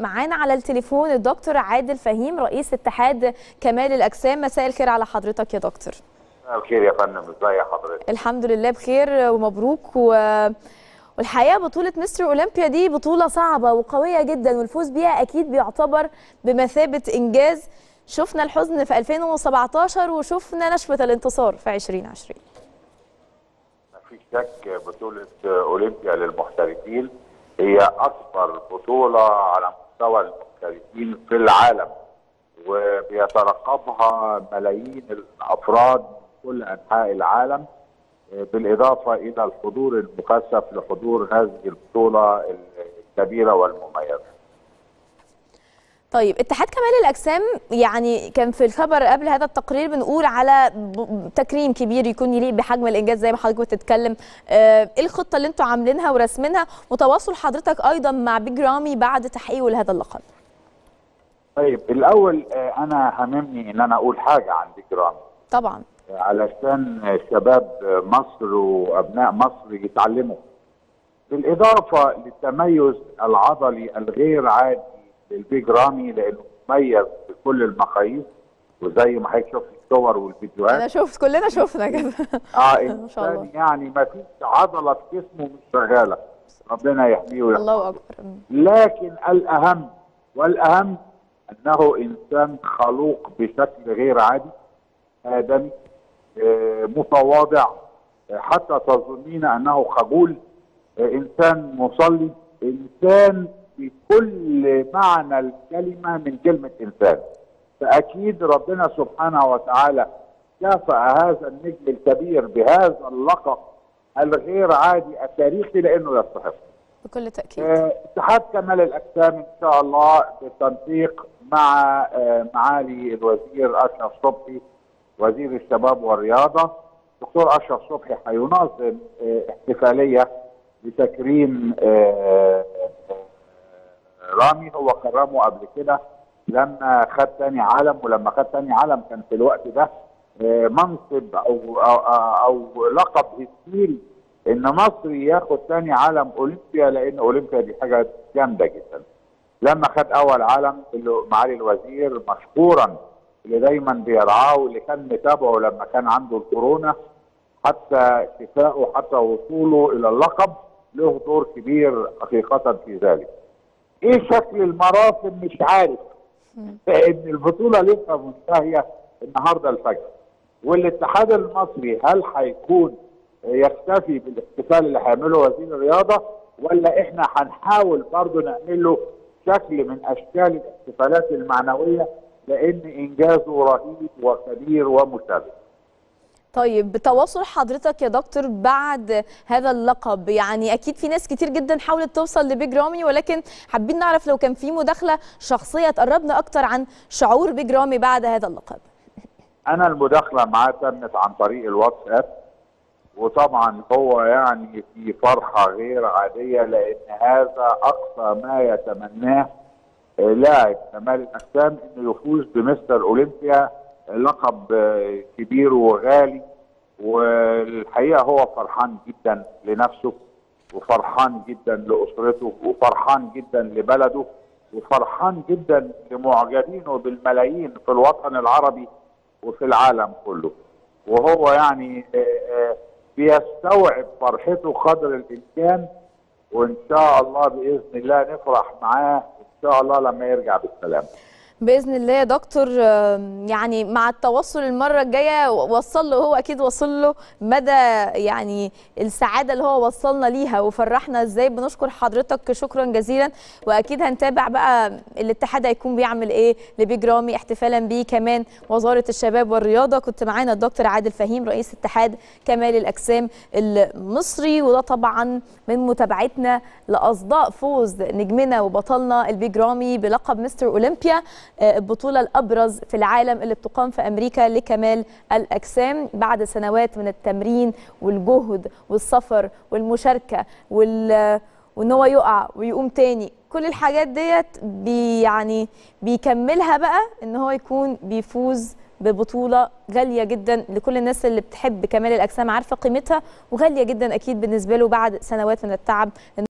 معانا على التليفون الدكتور عادل فهيم رئيس اتحاد كمال الاجسام مساء الخير على حضرتك يا دكتور الخير يا فندم ازي حضرتك الحمد لله بخير ومبروك و... والحقيقه بطوله مستر اولمبيا دي بطوله صعبه وقويه جدا والفوز بيها اكيد بيعتبر بمثابه انجاز شفنا الحزن في 2017 وشفنا نشوه الانتصار في 2020 مفيش شك بطوله اولمبيا للمحترفين هي اكبر بطوله على مستوى المحترفين في العالم وبيترقبها ملايين الافراد من كل انحاء العالم بالاضافه الى الحضور المكثف لحضور هذه البطوله الكبيره والمميزه. طيب اتحاد كمال الاجسام يعني كان في الخبر قبل هذا التقرير بنقول على تكريم كبير يكون يليق بحجم الانجاز زي ما حضرتك بتتكلم ايه الخطه اللي انتم عاملينها ورسمينها وتواصل حضرتك ايضا مع بيج رامي بعد تحقيقه لهذا اللقب طيب الاول انا هممني ان انا اقول حاجه عن بيج رامي طبعا علشان شباب مصر وابناء مصر يتعلموا بالاضافه للتميز العضلي الغير عادي للبيج رامي لانه مميز بكل المقاييس وزي ما حضرتك شفت الصور والفيديوهات انا شفت كلنا شفنا كده اه ما شاء الله يعني ما فيش عضله في جسمه مش شغاله ربنا يحميه ويحفظه الله اكبر لكن الاهم والاهم انه انسان خلوق بشكل غير عادي ادمي آه متواضع آه حتى تظنين انه خجول آه انسان مصلي انسان بكل معنى الكلمه من كلمه انسان فاكيد ربنا سبحانه وتعالى كافأ هذا النجم الكبير بهذا اللقب الغير عادي التاريخي لانه يستحق بكل تاكيد اتحاد كمال الاجسام ان شاء الله بالتنسيق مع معالي الوزير اشرف صبحي وزير الشباب والرياضه دكتور اشرف صبحي هينظم احتفاليه لتكريم رامي هو كرمه قبل كده لما خد تاني علم ولما خد تاني علم كان في الوقت ده منصب او او, أو لقب هستيري ان مصر ياخد تاني علم اولمبيا لان اولمبيا دي حاجه جامده جدا. لما خد اول علم اللي معالي الوزير مشكورا اللي دايما بيرعاه واللي كان متابعه لما كان عنده الكورونا حتى شفائه حتى وصوله الى اللقب له دور كبير حقيقه في ذلك. ايه شكل المراسم مش عارف لان البطوله لسه منتهيه النهارده الفجر والاتحاد المصري هل هيكون يكتفي بالاحتفال اللي هيعمله وزير الرياضه ولا احنا هنحاول برضه نعمل له شكل من اشكال الاحتفالات المعنويه لان انجازه رهيب وكبير ومشرف. طيب بتواصل حضرتك يا دكتور بعد هذا اللقب يعني اكيد في ناس كتير جدا حاولت توصل لبيج رامي ولكن حابين نعرف لو كان في مداخله شخصيه تقربنا اكتر عن شعور بيج رامي بعد هذا اللقب. انا المداخله معاه تمت عن طريق الواتساب وطبعا هو يعني في فرحه غير عاديه لان هذا اقصى ما يتمناه لاعب كمال الاجسام انه يفوز بمستر اولمبيا لقب كبير وغالي والحقيقه هو فرحان جدا لنفسه وفرحان جدا لاسرته وفرحان جدا لبلده وفرحان جدا لمعجبينه بالملايين في الوطن العربي وفي العالم كله وهو يعني بيستوعب فرحته قدر الامكان وان شاء الله باذن الله نفرح معاه ان شاء الله لما يرجع بالسلامه باذن الله يا دكتور يعني مع التواصل المره الجايه وصل له هو اكيد وصل له مدى يعني السعاده اللي هو وصلنا ليها وفرحنا ازاي بنشكر حضرتك شكرا جزيلا واكيد هنتابع بقى الاتحاد هيكون بيعمل ايه لبيج رامي احتفالا بيه كمان وزاره الشباب والرياضه كنت معانا الدكتور عادل فهيم رئيس اتحاد كمال الاجسام المصري وده طبعا من متابعتنا لاصداء فوز نجمنا وبطلنا البيج رامي بلقب مستر اولمبيا البطولة الأبرز في العالم اللي بتقام في أمريكا لكمال الأجسام بعد سنوات من التمرين والجهد والسفر والمشاركة وال وان هو يقع ويقوم تاني كل الحاجات ديت بي يعني بيكملها بقى ان هو يكون بيفوز ببطوله غاليه جدا لكل الناس اللي بتحب كمال الاجسام عارفه قيمتها وغاليه جدا اكيد بالنسبه له بعد سنوات من التعب